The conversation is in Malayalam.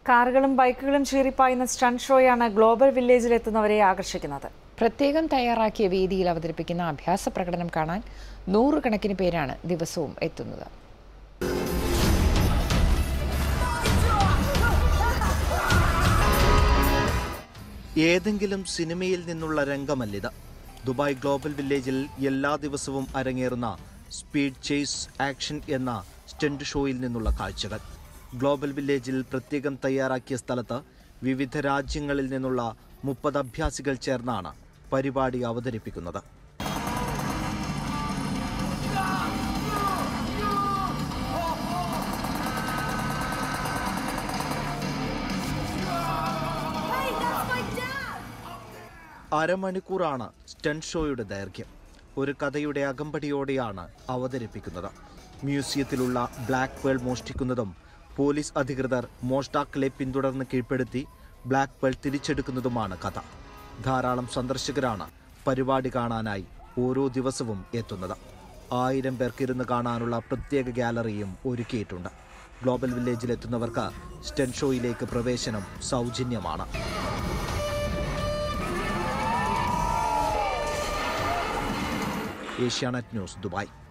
കാറുകളും ബൈക്കുകളും ചീറിപ്പായുന്ന സ്റ്റണ്ട് ഷോയാണ് ഗ്ലോബൽ വില്ലേജിൽ എത്തുന്നവരെ ആകർഷിക്കുന്നത് പ്രത്യേകം തയ്യാറാക്കിയ വേദിയിൽ അവതരിപ്പിക്കുന്ന അഭ്യാസ പ്രകടനം കാണാൻ നൂറുകണക്കിന് പേരാണ് ദിവസവും എത്തുന്നത് ഏതെങ്കിലും സിനിമയിൽ നിന്നുള്ള രംഗമല്ലിത് ദുബായ് ഗ്ലോബൽ വില്ലേജിൽ എല്ലാ ദിവസവും അരങ്ങേറുന്ന സ്പീഡ് ചേസ് ആക്ഷൻ എന്ന സ്റ്റണ്ട് ഷോയിൽ നിന്നുള്ള കാഴ്ചകൾ ഗ്ലോബൽ വില്ലേജിൽ പ്രത്യേകം തയ്യാറാക്കിയ സ്ഥലത്ത് വിവിധ രാജ്യങ്ങളിൽ നിന്നുള്ള മുപ്പത് അഭ്യാസികൾ ചേർന്നാണ് പരിപാടി അവതരിപ്പിക്കുന്നത് അരമണിക്കൂറാണ് സ്റ്റണ്ട് ഷോയുടെ ദൈർഘ്യം ഒരു കഥയുടെ അകമ്പടിയോടെയാണ് അവതരിപ്പിക്കുന്നത് മ്യൂസിയത്തിലുള്ള ബ്ലാക്ക് പേൾ മോഷ്ടിക്കുന്നതും പോലീസ് അധികൃതർ മോഷ്ടാക്കളെ പിന്തുടർന്ന് കീഴ്പ്പെടുത്തി ബ്ലാക്ക് പേൾ തിരിച്ചെടുക്കുന്നതുമാണ് കഥ ധാരാളം സന്ദർശകരാണ് പരിപാടി കാണാനായി ഓരോ ദിവസവും എത്തുന്നത് ആയിരം പേർക്ക് ഇരുന്ന് കാണാനുള്ള പ്രത്യേക ഗാലറിയും ഒരുക്കിയിട്ടുണ്ട് ഗ്ലോബൽ വില്ലേജിൽ എത്തുന്നവർക്ക് സ്റ്റെൻ ഷോയിലേക്ക് പ്രവേശനം സൗജന്യമാണ് ഏഷ്യാനെറ്റ് ന്യൂസ് ദുബായ്